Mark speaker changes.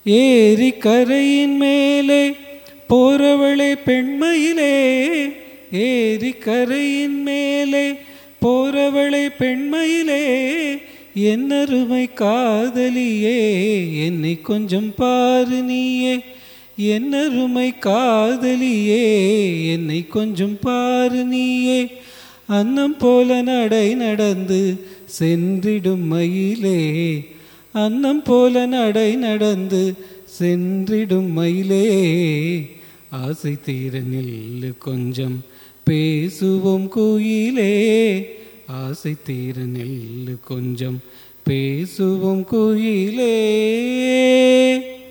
Speaker 1: ஏரி கரையின் மேலே போறவளே பெண்மையிலே ஏரி கரையின் மேலே போறவளே பெண்மையிலே என்னருமை காதலியே என்னை கொஞ்சம் பாரு நீயே என்னருமை காதலியே என்னை கொஞ்சம் பாரு நீயே அன்னம் போல நடை நடந்து சென்றிடும் மயிலே அன்னம் போல நடை நடந்து சென்றிடும் மயிலே ஆசை தீர நில்லு கொஞ்சம் பேசுவோம் குயிலே ஆசை தீர நெல்லு கொஞ்சம் பேசுவோம் குயிலே